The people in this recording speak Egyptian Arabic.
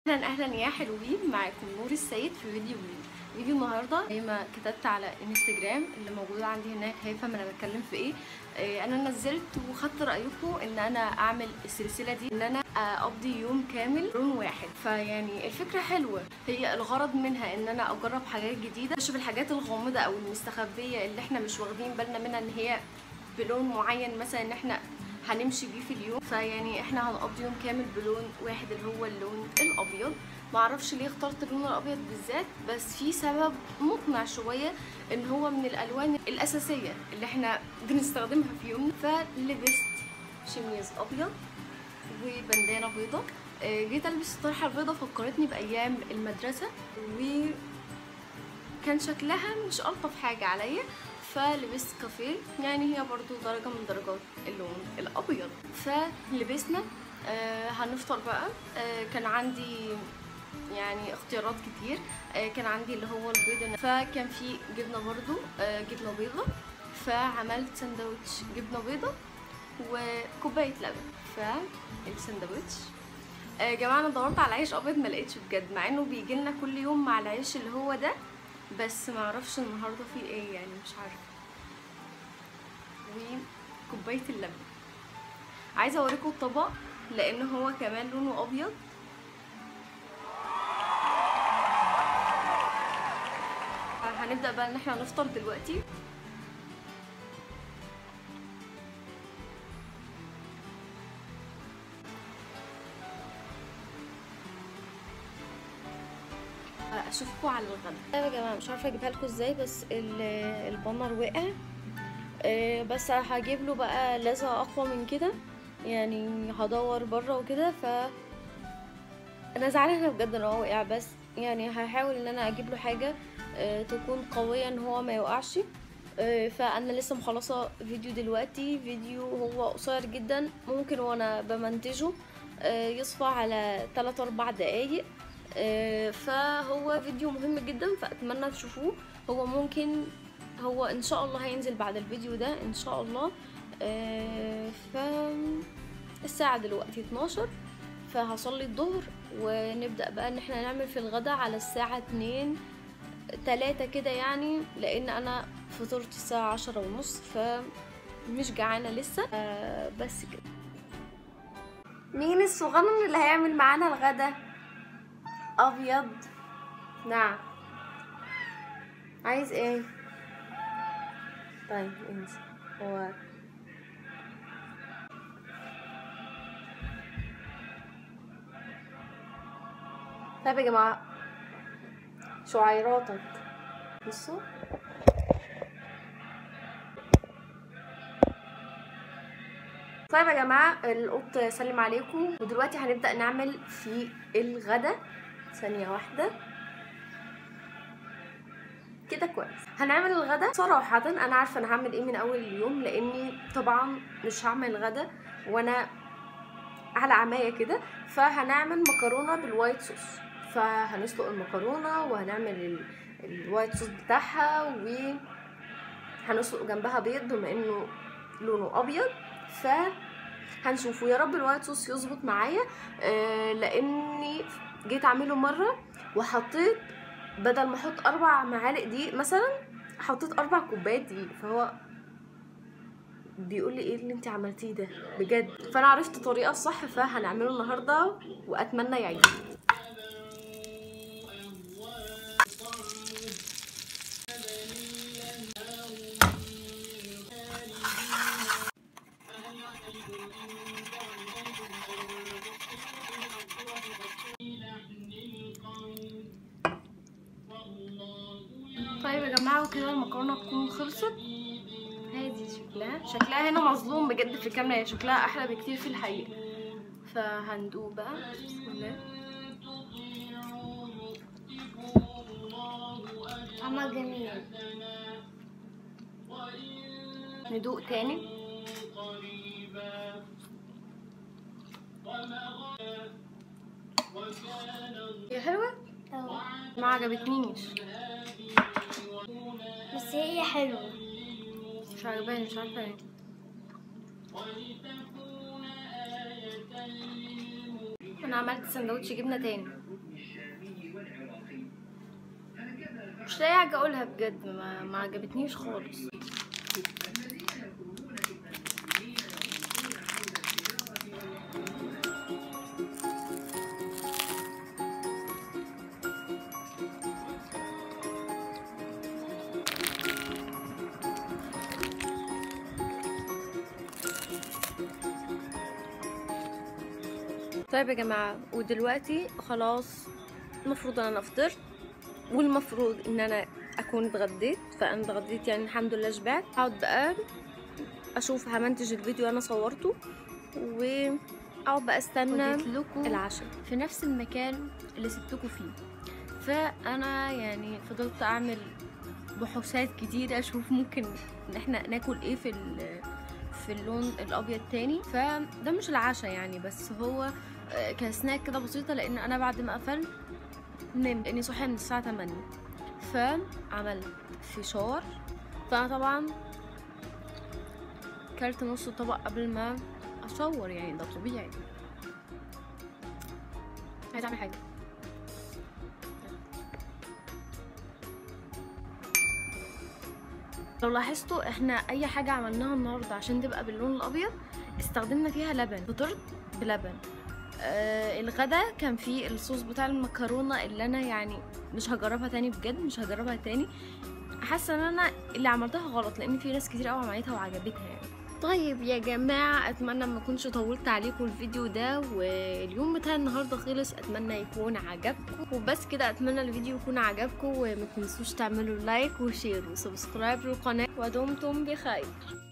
اهلا اهلا يا حلوين معاكم نور السيد في فيديو جديد فيديو النهارده زي ما كتبت على انستجرام اللي موجوده عندي هناك هيفهم انا بتكلم في ايه آه، انا نزلت وخدت رايكم ان انا اعمل السلسله دي ان انا اقضي يوم كامل لون واحد فيعني الفكره حلوه هي الغرض منها ان انا اجرب حاجات جديده اشوف الحاجات الغامضه او المستخبيه اللي احنا مش واخدين بالنا منها ان هي بلون معين مثلا ان احنا هنمشي بيه في اليوم فيعني احنا هنقضي يوم كامل بلون واحد اللي هو اللون الابيض معرفش ليه اخترت اللون الابيض بالذات بس في سبب مقنع شويه ان هو من الالوان الاساسيه اللي احنا بنستخدمها في يومنا فلبست شميز ابيض وبندانه بيضه آه، جيت البس الطرحه البيضه فكرتني بايام المدرسه وكان شكلها مش الطف حاجه عليا فلبست كافيه يعني هي برضو درجة من درجات اللون الأبيض فلبسنا آه هنفطر بقى آه كان عندي يعني اختيارات كتير آه كان عندي اللي هو البيض فكان في جبنة برضو آه جبنة بيضة فعملت سندوتش جبنة بيضة وكوباية لبن فالسندوتش آه، يا جماعه انا دورت على عيش ابيض ما لقيتش بجد مع انه بيجي لنا كل يوم مع العيش اللي هو ده بس ما اعرفش النهارده فيه ايه يعني مش عارفه وكوبايه اللبن عايزه اوريكم الطبق لان هو كمان لونه ابيض هنبدا بقى ان احنا نفطر دلوقتي اشوفكم على الغدا طيب يا جماعه مش عارفه اجيبها لكم ازاي بس ال- البانر وقع آه، بس هجيب له بقى لازقه اقوى من كده يعني هدور بره وكده ف انا زعلانه بجد ان هو وقع بس يعني هحاول ان انا اجيب له حاجه آه، تكون قويه ان هو ما يوقعش آه، فانا لسه مخلصه فيديو دلوقتي فيديو هو قصير جدا ممكن وانا بمنتجه آه، يصفى على 3 4 دقايق آه، فهو فيديو مهم جدا فاتمنى تشوفوه هو ممكن هو ان شاء الله هينزل بعد الفيديو ده ان شاء الله آه، ف الساعة دلوقتي 12 فهصلي الظهر ونبدأ بقى ان احنا نعمل في الغدا على الساعة 2 تلاتة كده يعني لان انا فطرت الساعة عشرة ونص فمش جعانة لسه آه، بس كده مين الصغنن اللي هيعمل معانا الغدا ابيض نعم عايز ايه طيب انسى هو طيب يا جماعة شعيراتك بصوا طيب يا جماعة القط سلم عليكم ودلوقتي هنبدأ نعمل في الغدا ثانية واحدة كده كويس هنعمل الغدا صراحة أنا عارفة أنا هعمل إيه من أول اليوم لأني طبعا مش هعمل غدا وأنا على عماية كده فهنعمل مكرونة بالوايت صوص فهنسلق المكرونة وهنعمل ال- الوايت صوص بتاعها و هنسلق جنبها بيض بما انه لونه ابيض ف هنشوفه يا رب الوايت صوص يظبط معايا آه لاني جيت اعمله مره وحطيت بدل ما احط اربع معالق دقيق مثلا حطيت اربع كوبايات دقيق فهو بيقول لي ايه اللي انت عملتيه ده بجد فانا عرفت الطريقه الصح فهنعمله النهارده واتمنى يعجبكم طيب يا جماعه وكده المكرونه تكون خلصت هادي شكلها شكلها هنا مظلوم بجد في الكاميرا هي شكلها احلى بكتير في الحقيقه فهندوق بقى بسم الله طعمها جميل ندوق تاني هي حلوه أوي. ما عجبتنيش بس هي حلوة مش عجباني مش عارفه ليه انا عملت سندوتش جبنه تاني مش لاقي حاجه اقولها بجد ما, ما عجبتنيش خالص طيب يا جماعة ودلوقتي خلاص المفروض ان انا فطرت والمفروض ان انا اكون اتغديت فانا اتغديت يعني الحمد لله شبعت اقعد بقى اشوف همنتج الفيديو انا صورته واقعد بقى استنى لكم العشاء في نفس المكان اللي سبتكم فيه فانا يعني فضلت اعمل بحوثات كتيرة اشوف ممكن ان احنا ناكل ايه في ال- في اللون الابيض تاني فده مش العشاء يعني بس هو آه، كسناك كده بسيطة لان انا بعد ما قفلت نمت لاني صاحية من الساعة 8 فعملت فشار فانا طبعا كلت نص طبق قبل ما اصور يعني ده طبيعي عايز اعمل حاجة لو لاحظتوا احنا اي حاجة عملناها النهاردة عشان تبقى باللون الابيض استخدمنا فيها لبن فطرت بلبن آه الغدا كان فيه الصوص بتاع المكرونة اللي انا يعني مش هجربها تاني بجد مش هجربها تاني حاسة ان انا اللي عملتها غلط لان في ناس كتير قوي عملتها وعجبتها يعني طيب يا جماعة اتمنى ما اكونش طولت عليكم الفيديو ده واليوم بتاع النهاردة خلص اتمنى يكون عجبكم وبس كده اتمنى الفيديو يكون عجبكم وما تنسوش تعملوا لايك وشير وسبسكرايب للقناة ودمتم بخير